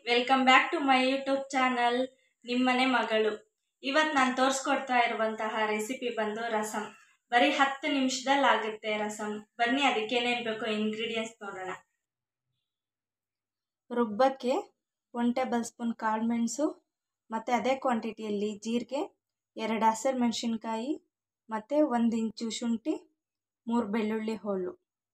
welcome back to my YouTube channel ನಿಮ್ಮನೆ ಮಗಳು ಇವತ್ತು ನಾನು ತೋರಿಸ್ಕೊಡ್ತಾ ಇರುವಂತಹ ರೆಸಿಪಿ ಬಂದು ರಸಮ್ ಬರೀ ಹತ್ತು ನಿಮಿಷದಲ್ಲಿ ಆಗುತ್ತೆ ರಸಮ್ ಬನ್ನಿ ಅದಕ್ಕೆ ಏನೇನು ಬೇಕೋ ಇಂಗ್ರೀಡಿಯೆಂಟ್ಸ್ ನೋಡೋಣ ರುಬ್ಬಕ್ಕೆ ಒನ್ ಟೇಬಲ್ ಸ್ಪೂನ್ ಕಾಳು ಮೆಣಸು ಮತ್ತು ಅದೇ ಕ್ವಾಂಟಿಟಿಯಲ್ಲಿ ಜೀರಿಗೆ ಎರಡು ಹಸಿರು ಮೆಣಸಿನ್ಕಾಯಿ ಮತ್ತು ಒಂದು ಇಂಚು ಶುಂಠಿ ಮೂರು ಬೆಳ್ಳುಳ್ಳಿ ಹೋಳು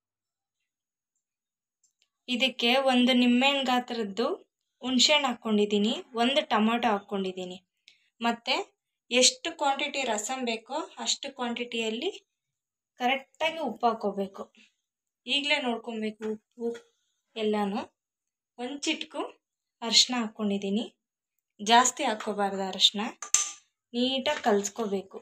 ಇದಕ್ಕೆ ಒಂದು ನಿಂಬೆಹಣ್ಣು ಗಾತ್ರದ್ದು ಹುಣ್ಸೆಹಣ್ಣು ಹಾಕ್ಕೊಂಡಿದ್ದೀನಿ ಒಂದು ಟೊಮೊಟೊ ಹಾಕ್ಕೊಂಡಿದ್ದೀನಿ ಮತ್ತು ಎಷ್ಟು ಕ್ವಾಂಟಿಟಿ ರಸಮ್ ಬೇಕೋ ಅಷ್ಟು ಕ್ವಾಂಟಿಟಿಯಲ್ಲಿ ಕರೆಕ್ಟಾಗಿ ಉಪ್ಪು ಹಾಕ್ಕೋಬೇಕು ಈಗಲೇ ನೋಡ್ಕೊಬೇಕು ಉಪ್ಪು ಎಲ್ಲನೂ ಒಂದು ಚಿಟ್ಕು ಅರಿಶಿನ ಹಾಕ್ಕೊಂಡಿದ್ದೀನಿ ಜಾಸ್ತಿ ಹಾಕ್ಕೋಬಾರ್ದು ಅರಿಶಿನ ನೀಟಾಗಿ ಕಲಿಸ್ಕೋಬೇಕು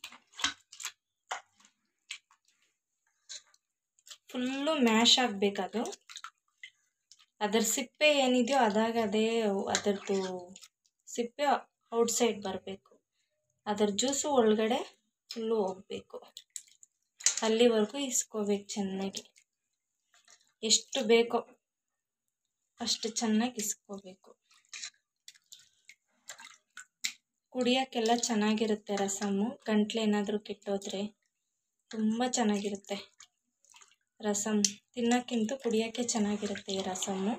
ಫುಲ್ಲು ಮ್ಯಾಶ್ ಆಗಬೇಕದು ಅದರ ಸಿಪ್ಪೆ ಏನಿದೆಯೋ ಅದಾಗ ಅದೇ ಅದರದ್ದು ಸಿಪ್ಪೆ ಔಟ್ಸೈಡ್ ಬರಬೇಕು ಅದರ ಜ್ಯೂಸು ಒಳಗಡೆ ಫುಲ್ಲು ಹೋಗಬೇಕು ಅಲ್ಲಿವರೆಗೂ ಇಸ್ಕೋಬೇಕು ಚೆನ್ನಾಗಿ ಎಷ್ಟು ಬೇಕೋ ಅಷ್ಟು ಚೆನ್ನಾಗಿ ಇಸ್ಕೋಬೇಕು ಕುಡಿಯೋಕ್ಕೆಲ್ಲ ಚೆನ್ನಾಗಿರುತ್ತೆ ರಸಮ್ಮು ಗಂಟ್ಲು ಏನಾದರೂ ಕೆಟ್ಟೋದ್ರೆ ತುಂಬ ಚೆನ್ನಾಗಿರುತ್ತೆ ರಸಮ್ ತಿನ್ನೋಕ್ಕಿಂತ ಕುಡಿಯೋಕ್ಕೆ ಚೆನ್ನಾಗಿರುತ್ತೆ ಈ ರಸಮ್ಮು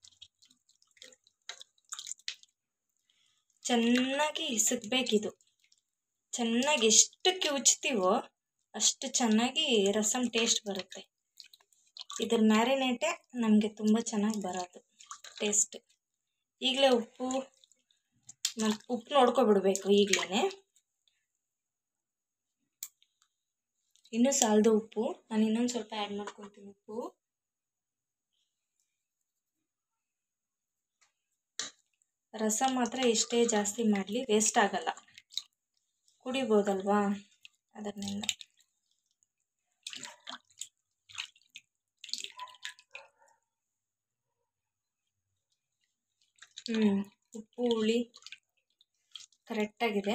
ಚೆನ್ನಾಗಿ ಇಸಕ್ಬೇಕಿದು ಚೆನ್ನಾಗಿ ಎಷ್ಟು ಕಿವುಚ್ತೀವೋ ಅಷ್ಟು ಚೆನ್ನಾಗಿ ರಸಮ್ ಟೇಸ್ಟ್ ಬರುತ್ತೆ ಇದ್ರ ಮ್ಯಾರಿನೇಟೇ ನಮಗೆ ತುಂಬ ಚೆನ್ನಾಗಿ ಬರೋದು ಟೇಸ್ಟ್ ಈಗಲೇ ಉಪ್ಪು ಮತ್ತು ಉಪ್ಪು ನೋಡ್ಕೊಬಿಡ್ಬೇಕು ಈಗಲೇ ಇನ್ನೂ ಸಾಲದು ಉಪ್ಪು ನಾನು ಇನ್ನೊಂದು ಸ್ವಲ್ಪ ಆ್ಯಡ್ ಮಾಡ್ಕೊತೀನಿ ಉಪ್ಪು ರಸ ಮಾತ್ರ ಎಷ್ಟೇ ಜಾಸ್ತಿ ಮಾಡಲಿ ವೇಸ್ಟ್ ಆಗಲ್ಲ ಕುಡಿಬೋದಲ್ವಾ ಅದರಿಂದ ಹ್ಞೂ ಉಪ್ಪು ಹುಳಿ ಕರೆಕ್ಟಾಗಿದೆ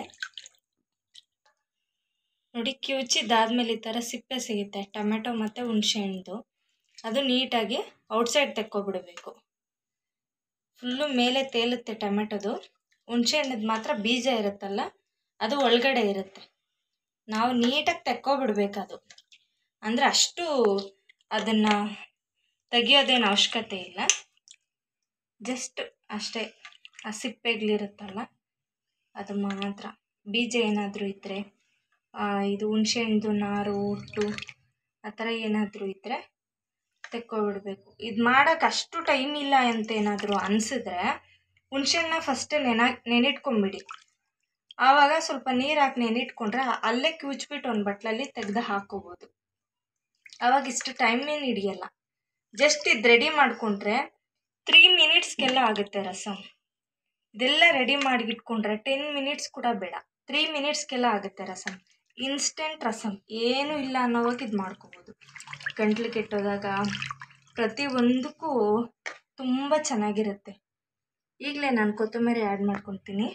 ನೋಡಿ ಕಿವುಚಿದ್ದಾದ್ಮೇಲೆ ಈ ಥರ ಸಿಪ್ಪೆ ಸಿಗುತ್ತೆ ಟೊಮೆಟೊ ಮತ್ತು ಹುಣಸೆಹಣ್ಣು ಅದು ನೀಟಾಗಿ ಔಟ್ಸೈಡ್ ತೆಕ್ಕೊಬಿಡಬೇಕು ಫುಲ್ಲು ಮೇಲೆ ತೇಲುತ್ತೆ ಟೊಮೆಟೊದು ಹುಣಸೆಹಣ್ಣದು ಮಾತ್ರ ಬೀಜ ಇರುತ್ತಲ್ಲ ಅದು ಒಳಗಡೆ ಇರುತ್ತೆ ನಾವು ನೀಟಾಗಿ ತೆಕ್ಕೊಬಿಡ್ಬೇಕು ಅದು ಅಂದರೆ ಅಷ್ಟು ಅದನ್ನು ತೆಗಿಯೋದೇನು ಅವಶ್ಯಕತೆ ಇಲ್ಲ ಜಸ್ಟ್ ಅಷ್ಟೇ ಆ ಸಿಪ್ಪೆಗಳಿರುತ್ತಲ್ಲ ಅದು ಮಾತ್ರ ಬೀಜ ಏನಾದರೂ ಇದ್ದರೆ ಇದು ಹುಣ್ಸೆಹಣ್ಣು ನಾರು ಒಟ್ಟು ಆ ಥರ ಏನಾದರೂ ಇದ್ದರೆ ತೆಕ್ಕೊಬಿಡ್ಬೇಕು ಇದು ಮಾಡೋಕೆ ಅಷ್ಟು ಟೈಮ್ ಇಲ್ಲ ಅಂತ ಏನಾದರೂ ಅನಿಸಿದ್ರೆ ಹುಣ್ಸೆಹಣ್ಣ ಫಸ್ಟೇ ನೆನ ನೆನಿಟ್ಕೊಂಬಿಡಿ ಆವಾಗ ಸ್ವಲ್ಪ ನೀರು ಹಾಕಿ ನೆನಿಟ್ಕೊಂಡ್ರೆ ಅಲ್ಲೇ ಕಿವುಚ್ಬಿಟ್ಟು ಒಂದು ಬಟ್ಲಲ್ಲಿ ತೆಗೆದು ಹಾಕ್ಕೋಬೋದು ಆವಾಗ ಇಷ್ಟು ಟೈಮ್ ಏನು ಹಿಡಿಯಲ್ಲ ಜಸ್ಟ್ ಇದು ರೆಡಿ ಮಾಡಿಕೊಂಡ್ರೆ ತ್ರೀ ಮಿನಿಟ್ಸ್ಗೆಲ್ಲ ಆಗುತ್ತೆ ರಸಮ್ ಇದೆಲ್ಲ ರೆಡಿ ಮಾಡಿಟ್ಕೊಂಡ್ರೆ ಟೆನ್ ಮಿನಿಟ್ಸ್ ಕೂಡ ಬೇಡ ತ್ರೀ ಮಿನಿಟ್ಸ್ಗೆಲ್ಲ ಆಗುತ್ತೆ ರಸಮ್ ಇನ್ಸ್ಟೆಂಟ್ ರಸಮ್ ಏನೂ ಇಲ್ಲ ಅನ್ನೋವಾಗ ಇದು ಮಾಡ್ಕೋಬೋದು ಗಂಟ್ಲು ಕೆಟ್ಟೋದಾಗ ಪ್ರತಿಯೊಂದಕ್ಕೂ ತುಂಬ ಚೆನ್ನಾಗಿರುತ್ತೆ ಈಗಲೇ ನಾನು ಕೊತ್ತಂಬರಿ ಆ್ಯಡ್ ಮಾಡ್ಕೊತೀನಿ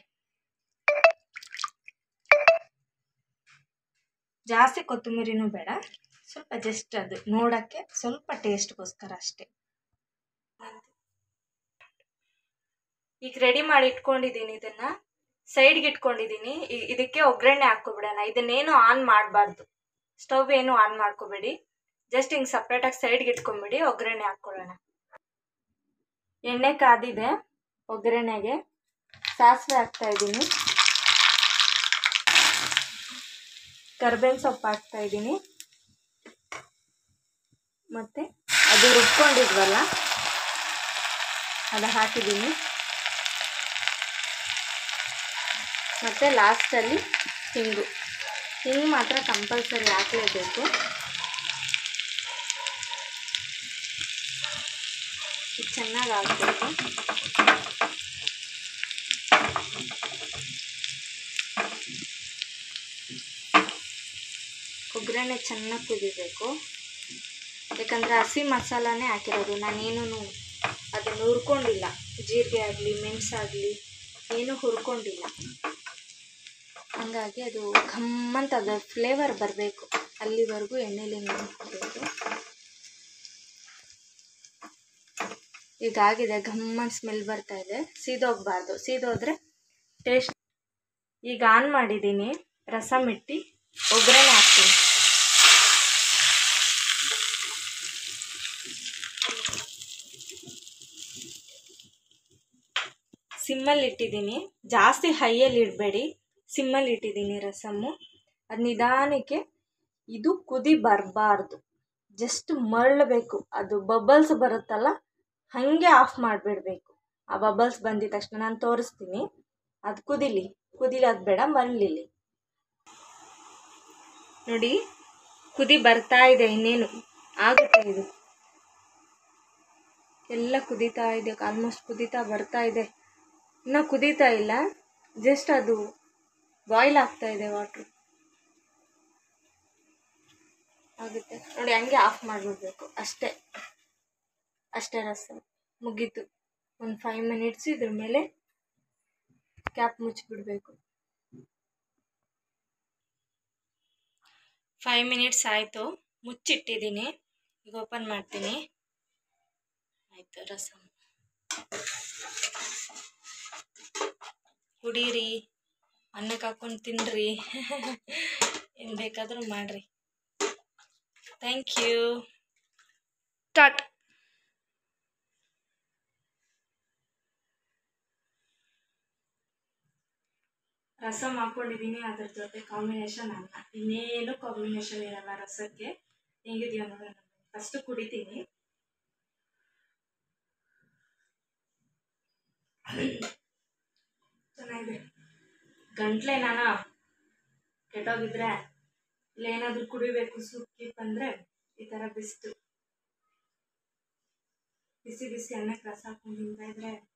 ಜಾಸ್ತಿ ಕೊತ್ತಂಬರಿನೂ ಬೇಡ ಸ್ವಲ್ಪ ಜಸ್ಟ್ ಅದು ನೋಡೋಕ್ಕೆ ಸ್ವಲ್ಪ ಟೇಸ್ಟ್ಗೋಸ್ಕರ ಅಷ್ಟೇ ಈಗ ರೆಡಿ ಮಾಡಿ ಇಟ್ಕೊಂಡಿದ್ದೀನಿ ಇದನ್ನು ಸೈಡ್ಗೆ ಇಟ್ಕೊಂಡಿದ್ದೀನಿ ಇದಕ್ಕೆ ಒಗ್ಗರಣೆ ಹಾಕ್ಕೊಬಿಡೋಣ ಇದನ್ನೇನು ಆನ್ ಮಾಡಬಾರ್ದು ಸ್ಟವ್ ಏನು ಆನ್ ಮಾಡ್ಕೋಬೇಡಿ ಜಸ್ಟ್ ಹಿಂಗೆ ಸಪ್ರೇಟಾಗಿ ಸೈಡ್ಗೆ ಇಟ್ಕೊಂಬಿಡಿ ಒಗ್ಗರಣೆ ಹಾಕ್ಕೊಳ್ಳೋಣ ಎಣ್ಣೆ ಕಾದಿದೆ ಒಗ್ಗರಣೆಗೆ ಸಾಸಿವೆ ಹಾಕ್ತಾ ಇದ್ದೀನಿ ಕರ್ಬೇವಿನ ಸೊಪ್ಪು ಹಾಕ್ತಾ ಇದ್ದೀನಿ ಮತ್ತು ಅದು ರುಬ್ಕೊಂಡಿದ್ವಲ್ಲ ಅದು ಹಾಕಿದ್ದೀನಿ ಮತ್ತು ಲಾಸ್ಟಲ್ಲಿ ಹಿಂಗು ಹಿಂಗೆ ಮಾತ್ರ ಕಂಪಲ್ಸರಿ ಹಾಕಲೇಬೇಕು ಇದು ಚೆನ್ನಾಗಿ ಹಾಕಬೇಕು ಒಗ್ಗರಣೆ ಚೆನ್ನಾಗಿ ಕುದಿಬೇಕು ಯಾಕಂದರೆ ಹಸಿ ಮಸಾಲಾನೇ ಹಾಕಿರೋದು ನಾನೇನು ಅದನ್ನು ಹುರ್ಕೊಂಡಿಲ್ಲ ಜೀರಿಗೆ ಆಗಲಿ ಮೆಣಸಾಗಲಿ ಏನೂ ಹುರ್ಕೊಂಡಿಲ್ಲ ಹಂಗಾಗಿ ಅದು ಘಮ್ಮಂತ ಅದು ಫ್ಲೇವರ್ ಬರಬೇಕು ಅಲ್ಲಿವರೆಗೂ ಎಣ್ಣೆಲಿ ನೆನೆಸ್ಕೋಬೇಕು ಈಗ ಆಗಿದೆ ಘಮ್ಮನ್ ಸ್ಮೆಲ್ ಬರ್ತಾ ಇದೆ ಸೀದೋಗ್ಬಾರ್ದು ಸೀದೋದ್ರೆ ಟೇಸ್ಟ್ ಈಗ ಆನ್ ಮಾಡಿದ್ದೀನಿ ರಸಮ್ ಇಟ್ಟು ಒಗ್ಗರಣೆ ಹಾಕ್ತೀನಿ ಸಿಮ್ಮಲ್ಲಿ ಇಟ್ಟಿದ್ದೀನಿ ಜಾಸ್ತಿ ಹೈಯಲ್ಲಿ ಇಡಬೇಡಿ ಸಿಮ್ಮಲ್ಲಿ ಇಟ್ಟಿದ್ದೀನಿ ರಸಮ್ಮು ಅದು ನಿಧಾನಕ್ಕೆ ಇದು ಕುದಿ ಬರಬಾರ್ದು ಜಸ್ಟ್ ಮರಳಬೇಕು ಅದು ಬಬಲ್ಸ್ ಬರುತ್ತಲ್ಲ ಹಾಗೆ ಆಫ್ ಮಾಡಿಬಿಡ್ಬೇಕು ಆ ಬಬಲ್ಸ್ ಬಂದಿದ ತಕ್ಷಣ ನಾನು ತೋರಿಸ್ತೀನಿ ಅದು ಕುದಿಲಿ ಕುದಿಲಿ ಅದು ಬೇಡ ಮರಳಿಲಿ ನೋಡಿ ಕುದಿ ಬರ್ತಾ ಇದೆ ಇನ್ನೇನು ಆಗುತ್ತೆ ಇದು ಎಲ್ಲ ಕುದೀತಾ ಇದೆ ಆಲ್ಮೋಸ್ಟ್ ಕುದೀತಾ ಬರ್ತಾ ಇದೆ ಇನ್ನೂ ಕುದೀತಾ ಇಲ್ಲ ಜಸ್ಟ್ ಅದು ಬಾಯ್ಲ್ ಆಗ್ತಾ ಇದೆ ವಾಟ್ರು ಆಗುತ್ತೆ ನೋಡಿ ಹಂಗೆ ಆಫ್ ಮಾಡಿಬಿಡ್ಬೇಕು ಅಷ್ಟೇ ಅಷ್ಟೇ ರಸ ಮುಗೀತು ಒಂದು ಫೈವ್ ಮಿನಿಟ್ಸ್ ಇದ್ರ ಮೇಲೆ ಕ್ಯಾಪ್ ಮುಚ್ಚಿಬಿಡ್ಬೇಕು ಫೈವ್ ಮಿನಿಟ್ಸ್ ಆಯಿತು ಮುಚ್ಚಿಟ್ಟಿದ್ದೀನಿ ಈಗ ಓಪನ್ ಮಾಡ್ತೀನಿ ಆಯಿತು ರಸಮ್ ಕುಡೀರಿ ಅನ್ನಕ್ಕೆ ಹಾಕೊಂಡು ತಿನ್ನಿರಿ ಏನು ಬೇಕಾದರೂ ಮಾಡಿರಿ ಥ್ಯಾಂಕ್ ಯು ಸ್ಟಾರ್ಟ್ ರಸಮ್ ಹಾಕೊಂಡಿದ್ದೀನಿ ಅದ್ರ ಜೊತೆ ಕಾಂಬಿನೇಷನ್ ಅನ್ನ ಇನ್ನೇನು ಕಾಂಬಿನೇಷನ್ ಇರಲ್ಲ ರಸಕ್ಕೆ ಹೇಗಿದೆಯೋ ನೋಡೋಣ ಫಸ್ಟ್ ಕುಡಿತೀನಿ ಚೆನ್ನಾಗಿದೆ ಗಂಟ್ಲೆ ನಾನು ಕೆಟ್ಟೋಗಿದ್ರೆ ಇಲ್ಲ ಏನಾದರೂ ಕುಡಿಬೇಕು ಸೂಪ್ ಕೀಪ್ ಅಂದರೆ ಈ ಥರ ಬಿಸ್ತು ಬಿಸಿ ಬಿಸಿ ಅನ್ನಕ್ಕೆ ರಸ ಹಾಕೊಂಡು ತಿಂತಾ ಇದ್ರೆ